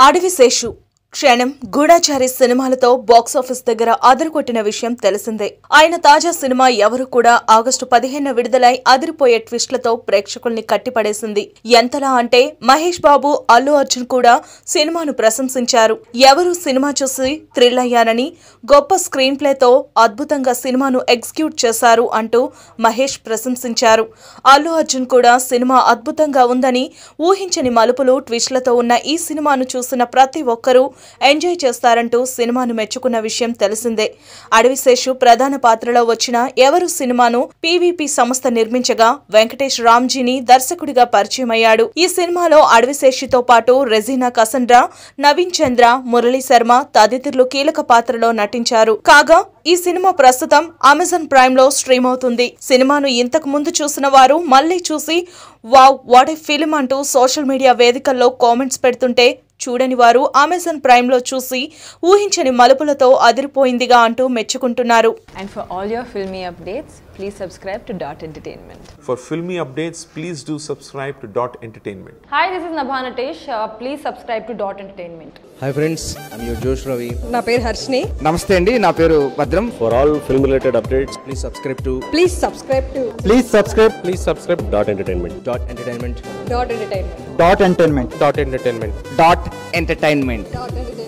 అడవిశేషు క్షణం గూఢాచారి సినిమాలతో బాక్సాఫీస్ దగ్గర అదరగొట్టిన విషయం తెలిసిందే ఆయన తాజా సినిమా ఎవరు కూడా ఆగస్టు పదిహేను విడుదలై అదిరిపోయే ట్విస్ట్లతో ప్రేక్షకుల్ని కట్టిపడేసింది ఎంతలా అంటే మహేష్ బాబు అల్లు అర్జున్ కూడా సినిమాను ప్రశంసించారు ఎవరు సినిమా చూసి థ్రిల్ అయ్యారని గొప్ప స్క్రీన్ ప్లేతో అద్భుతంగా సినిమాను ఎగ్జిక్యూట్ చేశారు అంటూ మహేష్ ప్రశంసించారు అల్లు అర్జున్ కూడా సినిమా అద్భుతంగా ఉందని ఊహించని మలుపులు ట్విస్ట్లతో ఉన్న ఈ సినిమాను చూసిన ప్రతి ఒక్కరూ ఎంజాయ్ చేస్తారంటూ సినిమాను మెచ్చుకున్న విషయం తెలిసిందే అడవిశేషు ప్రధాన పాత్రలో వచ్చిన ఎవరు సినిమాను పీవీపీ సంస్థ నిర్మించగా వెంకటేష్ రామ్జీని దర్శకుడిగా పరిచయమయ్యాడు ఈ సినిమాలో అడవిశేషుతో పాటు రెజీనా కసండ్రా నవీన్ చంద్ర మురళీ శర్మ తదితరులు కీలక పాత్రలో నటించారు కాగా ఈ సినిమా ప్రస్తుతం అమెజాన్ ప్రైమ్ లో స్ట్రీమ్ అవుతుంది సినిమాను ఇంతకు ముందు చూసిన వారు మళ్ళీ చూసి వావ్ వాట్ ఏ ఫిల్మ్ అంటూ సోషల్ మీడియా వేదికల్లో కామెంట్స్ పెడుతుంటే చూడని వారు అమెజాన్ ప్రైమ్ లో చూసి ఊహించని మలుపులతో అదిరిపోయిందిగా అంటూ మెచ్చుకుంటున్నారు And for all your filmy updates, please subscribe to Dot Entertainment. For filmy updates, please do subscribe to Dot Entertainment. Hi, this is Nabha Natesh. Uh, please subscribe to Dot Entertainment. Hi friends I'm your Josh Ravi నా పేరు హర్షిని నమస్తే అండి నా పేరు భద్రం For all film related updates, please subscribe to please subscribe to please subscribe. Please subscribe Dot Entertainment. Dot Entertainment Dot Entertainment Dot Entertainment. Dot Entertainment. Dot Entertainment Dot entertainment